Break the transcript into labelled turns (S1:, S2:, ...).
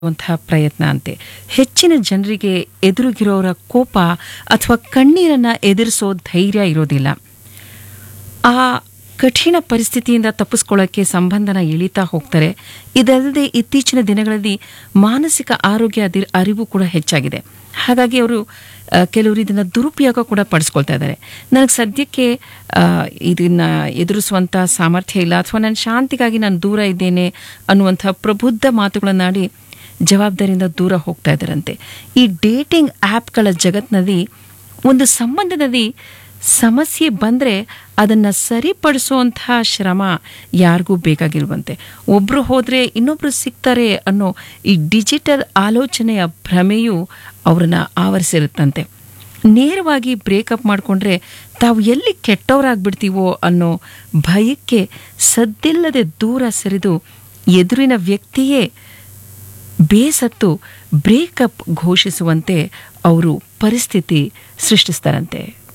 S1: ಮಾಡುವಂತಹ ಪ್ರಯತ್ನ ಅಂತೆ ಹೆಚ್ಚಿನ ಜನರಿಗೆ ಎದುರುಗಿರೋರ ಕೋಪ ಅಥವಾ ಕಣ್ಣೀರನ್ನ ಎದುರಿಸೋ ಧೈರ್ಯ ಇರೋದಿಲ್ಲ ಆ ಕಠಿಣ ಪರಿಸ್ಥಿತಿಯಿಂದ ತಪ್ಪಿಸ್ಕೊಳ್ಳೋಕ್ಕೆ ಸಂಬಂಧನ ಎಳಿತಾ ಹೋಗ್ತಾರೆ ಇದಲ್ಲದೆ ಇತ್ತೀಚಿನ ದಿನಗಳಲ್ಲಿ ಮಾನಸಿಕ ಆರೋಗ್ಯ ಅದಿ ಅರಿವು ಕೂಡ ಹೆಚ್ಚಾಗಿದೆ ಹಾಗಾಗಿ ಅವರು ಆ, ಕೆಲವರು ಇದನ್ನು ದುರುಪಯೋಗ ಕೂಡ ಪಡಿಸ್ಕೊಳ್ತಾ ಇದ್ದಾರೆ ನನಗೆ ಸದ್ಯಕ್ಕೆ ಆ, ಇದನ್ನ ಎದುರಿಸುವಂಥ ಸಾಮರ್ಥ್ಯ ಇಲ್ಲ ಅಥವಾ ನನ್ನ ಶಾಂತಿಗಾಗಿ ನಾನು ದೂರ ಇದ್ದೇನೆ ಅನ್ನುವಂಥ ಪ್ರಬುದ್ಧ ಮಾತುಗಳನ್ನಾಡಿ ಜವಾಬ್ದಾರಿಯಿಂದ ದೂರ ಹೋಗ್ತಾ ಇದ್ದಾರಂತೆ ಈ ಡೇಟಿಂಗ್ ಆ್ಯಪ್ಗಳ ಜಗತ್ತಿನಲ್ಲಿ ಒಂದು ಸಂಬಂಧದಲ್ಲಿ ಸಮಸ್ಯೆ ಬಂದರೆ ಅದನ್ನು ಸರಿಪಡಿಸುವಂತಹ ಶ್ರಮ ಯಾರಿಗೂ ಬೇಕಾಗಿರುವಂತೆ ಒಬ್ಬರು ಹೋದರೆ ಇನ್ನೊಬ್ಬರು ಸಿಗ್ತಾರೆ ಅನ್ನೋ ಈ ಡಿಜಿಟಲ್ ಆಲೋಚನೆಯ ಭ್ರಮೆಯು ಅವರನ್ನ ಆವರಿಸಿರುತ್ತಂತೆ ನೇರವಾಗಿ ಬ್ರೇಕಪ್ ಮಾಡಿಕೊಂಡ್ರೆ ತಾವು ಎಲ್ಲಿ ಕೆಟ್ಟವರಾಗ್ಬಿಡ್ತೀವೋ ಅನ್ನೋ ಭಯಕ್ಕೆ ಸದ್ದಿಲ್ಲದೆ ದೂರ ಸರಿದು ಎದುರಿನ ವ್ಯಕ್ತಿಯೇ ಬೇಸತ್ತು ಬ್ರೇಕಪ್ ಘೋಷಿಸುವಂತೆ ಅವರು ಪರಿಸ್ಥಿತಿ ಸೃಷ್ಟಿಸ್ತಾರಂತೆ